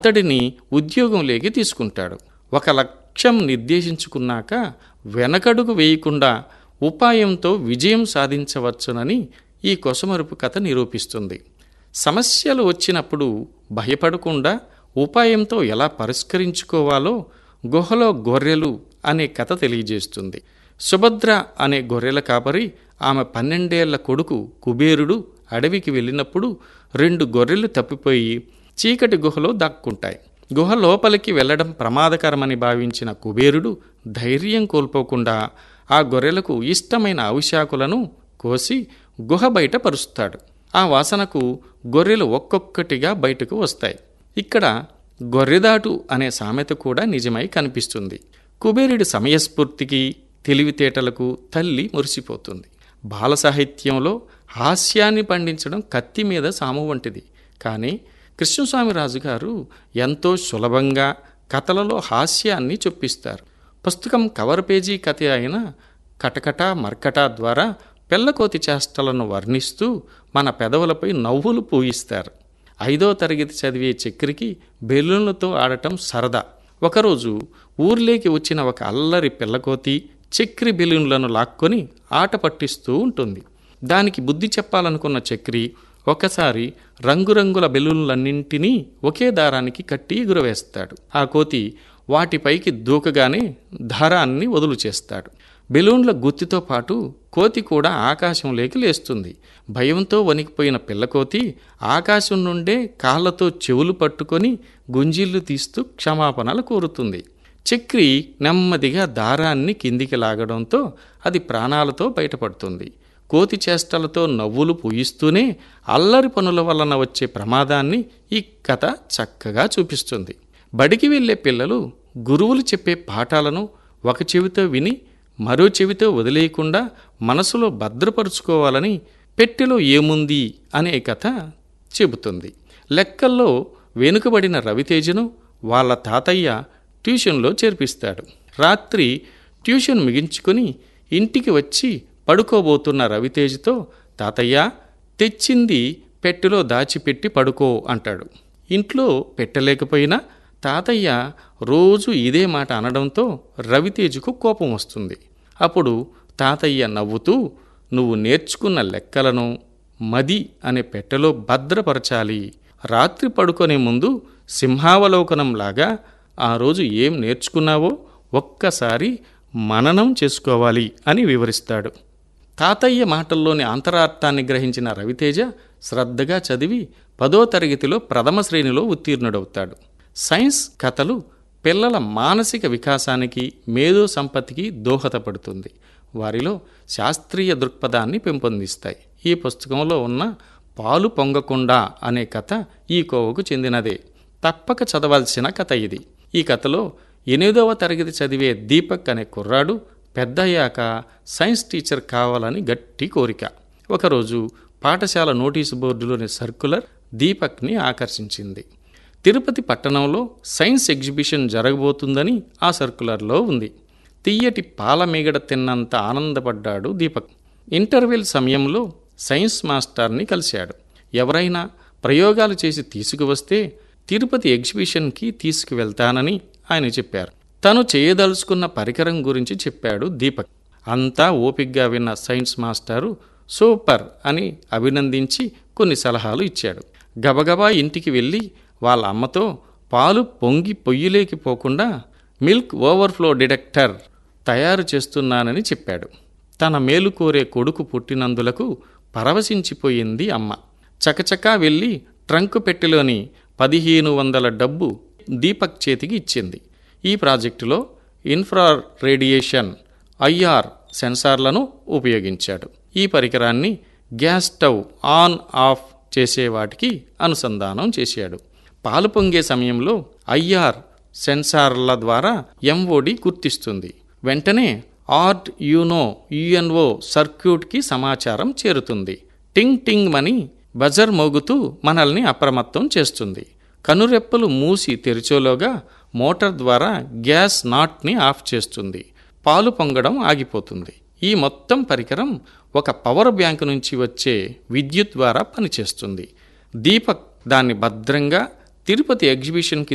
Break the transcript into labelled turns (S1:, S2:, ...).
S1: అతడిని ఉద్యోగంలోకి తీసుకుంటాడు ఒక లక్ష్యం నిర్దేశించుకున్నాక వెనకడుగు వేయకుండా ఉపాయంతో విజయం సాధించవచ్చునని ఈ కొసమరుపు కథ నిరూపిస్తుంది సమస్యలు వచ్చినప్పుడు భయపడకుండా ఉపాయంతో ఎలా పరిష్కరించుకోవాలో గుహలో గొర్రెలు అనే కథ తెలియజేస్తుంది సుభద్ర అనే గొర్రెల కాపరి ఆమె పన్నెండేళ్ల కొడుకు కుబేరుడు అడవికి వెళ్ళినప్పుడు రెండు గొర్రెలు తప్పిపోయి చీకటి గుహలో దాక్కుంటాయి గుహ లోపలికి వెళ్ళడం ప్రమాదకరమని భావించిన కుబేరుడు ధైర్యం కోల్పోకుండా ఆ గొర్రెలకు ఇష్టమైన అవిశాకులను కోసి గుహ బయట పరుస్తాడు ఆ వాసనకు గొర్రెలు ఒక్కొక్కటిగా బయటకు వస్తాయి ఇక్కడ గొర్రెదాటు అనే సామెత కూడా నిజమై కనిపిస్తుంది కుబేరుడి సమయస్ఫూర్తికి తెలివితేటలకు తల్లి మురిసిపోతుంది బాల సాహిత్యంలో హాస్యాన్ని పండించడం కత్తి మీద సాము వంటిది కానీ కృష్ణస్వామి రాజు గారు ఎంతో సులభంగా కథలలో హాస్యాన్ని చొప్పిస్తారు పుస్తకం కవర్ పేజీ కథ అయిన కటకట మర్కట ద్వారా పిల్లకోతి చేష్టలను వర్ణిస్తూ మన పెదవులపై నవ్వులు పూయిస్తారు ఐదో తరగతి చదివే చక్రికి బెలూన్లతో ఆడటం సరదా ఒకరోజు ఊర్లేకి వచ్చిన ఒక అల్లరి పిల్లకోతి చక్రి బెలూన్లను లాక్కొని ఆట పట్టిస్తూ ఉంటుంది దానికి బుద్ధి చెప్పాలనుకున్న చక్రి ఒకసారి రంగురంగుల బెలూన్లన్నింటినీ ఒకే దారానికి కట్టి ఎగురవేస్తాడు ఆ కోతి వాటిపైకి దూకగానే దారాన్ని వదులు చేస్తాడు బెలూన్ల గుత్తితో పాటు కోతి కూడా ఆకాశంలోకి లేస్తుంది భయంతో వణికిపోయిన పిల్లకోతి ఆకాశం నుండే కాళ్ళతో చెవులు పట్టుకొని గుంజిళ్ళు తీస్తూ క్షమాపణలు కోరుతుంది చక్రి నెమ్మదిగా దారాన్ని కిందికి లాగడంతో అది ప్రాణాలతో బయటపడుతుంది కోతి చేష్టలతో నవ్వులు పూయిస్తూనే అల్లరి పనుల వలన వచ్చే ప్రమాదాన్ని ఈ కథ చక్కగా చూపిస్తుంది బడికి వెళ్ళే పిల్లలు గురువులు చెప్పే పాఠాలను ఒక చెవితో విని మరో చెవితో వదిలేయకుండా మనసులో భద్రపరుచుకోవాలని పెట్టెలో ఏముంది అనే కథ చెబుతుంది లెక్కల్లో వెనుకబడిన రవితేజను వాళ్ళ తాతయ్య ట్యూషన్లో చేర్పిస్తాడు రాత్రి ట్యూషన్ ముగించుకొని ఇంటికి వచ్చి పడుకోబోతున్న రవితేజతో తాతయ్య తెచ్చింది పెట్టెలో దాచిపెట్టి పడుకో అంటాడు ఇంట్లో పెట్టలేకపోయినా తాతయ్య రోజు ఇదే మాట అనడంతో రవితేజకు కోపం వస్తుంది అప్పుడు తాతయ్య నవ్వుతూ నువ్వు నేర్చుకున్న లెక్కలను మది అనే పెట్టెలో భద్రపరచాలి రాత్రి పడుకునే ముందు సింహావలోకనంలాగా ఆ రోజు ఏం నేర్చుకున్నావో ఒక్కసారి మననం చేసుకోవాలి అని వివరిస్తాడు తాతయ్య మాటల్లోని అంతరార్థాన్ని గ్రహించిన రవితేజ శ్రద్ధగా చదివి పదో తరగతిలో ప్రథమ శ్రేణిలో ఉత్తీర్ణుడవుతాడు సైన్స్ కథలు పిల్లల మానసిక వికాసానికి మేధో సంపత్తికి దోహదపడుతుంది వారిలో శాస్త్రీయ దృక్పథాన్ని పెంపొందిస్తాయి ఈ పుస్తకంలో ఉన్న పాలు పొంగకుండా అనే కథ ఈ కోవకు చెందినదే తప్పక చదవాల్సిన కథ ఇది ఈ కథలో ఎనిమిదవ తరగతి చదివే దీపక్ అనే కుర్రాడు పెద్దయ్యాక సైన్స్ టీచర్ కావాలని గట్టి కోరిక ఒకరోజు పాఠశాల నోటీసు బోర్డులోని సర్కులర్ దీపక్ని ఆకర్షించింది తిరుపతి పట్టణంలో సైన్స్ ఎగ్జిబిషన్ జరగబోతుందని ఆ సర్కులర్లో ఉంది తీయటి పాల మీగడ తిన్నంత ఆనందపడ్డాడు దీపక్ ఇంటర్వెల్ సమయంలో సైన్స్ మాస్టర్ని కలిశాడు ఎవరైనా ప్రయోగాలు చేసి తీసుకువస్తే తిరుపతి ఎగ్జిబిషన్కి తీసుకువెళ్తానని ఆయన చెప్పారు తను చేయదలుచుకున్న పరికరం గురించి చెప్పాడు దీపక్ అంతా ఓపిగ్గా విన్న సైన్స్ మాస్టారు సూపర్ అని అభినందించి కొన్ని సలహాలు ఇచ్చాడు గబగబా ఇంటికి వెళ్ళి వాళ్ళ అమ్మతో పాలు పొంగి పొయ్యిలేకి పోకుండా మిల్క్ ఓవర్ఫ్లో డిటెక్టర్ తయారు చేస్తున్నానని చెప్పాడు తన మేలు కోరే కొడుకు పుట్టినందులకు పరవశించిపోయింది అమ్మ చకచకా వెళ్ళి ట్రంకు పెట్టెలోని పదిహేను వందల డబ్బు దీపక్ చేతికి ఇచ్చింది ఈ ప్రాజెక్టులో ఇన్ఫ్రా రేడియేషన్ ఐఆర్ సెన్సార్లను ఉపయోగించాడు ఈ పరికరాన్ని గ్యాస్ స్టవ్ ఆన్ ఆఫ్ చేసే వాటికి అనుసంధానం చేశాడు పాలు పొంగే సమయంలో ఐఆర్ సెన్సార్ల ద్వారా ఎంఓడి గుర్తిస్తుంది వెంటనే ఆర్ట్ యూనో యుఎన్ఓ సర్క్యూట్కి సమాచారం చేరుతుంది టింగ్ టింగ్ మని బజర్ మోగుతూ మనల్ని అప్రమత్తం చేస్తుంది కనురెప్పలు మూసి తెరిచోలోగా మోటార్ ద్వారా గ్యాస్ నాట్ని ఆఫ్ చేస్తుంది పాలు పొంగడం ఆగిపోతుంది ఈ మొత్తం పరికరం ఒక పవర్ బ్యాంక్ నుంచి వచ్చే విద్యుత్ ద్వారా పనిచేస్తుంది దీపక్ దాన్ని భద్రంగా తిరుపతి ఎగ్జిబిషన్కి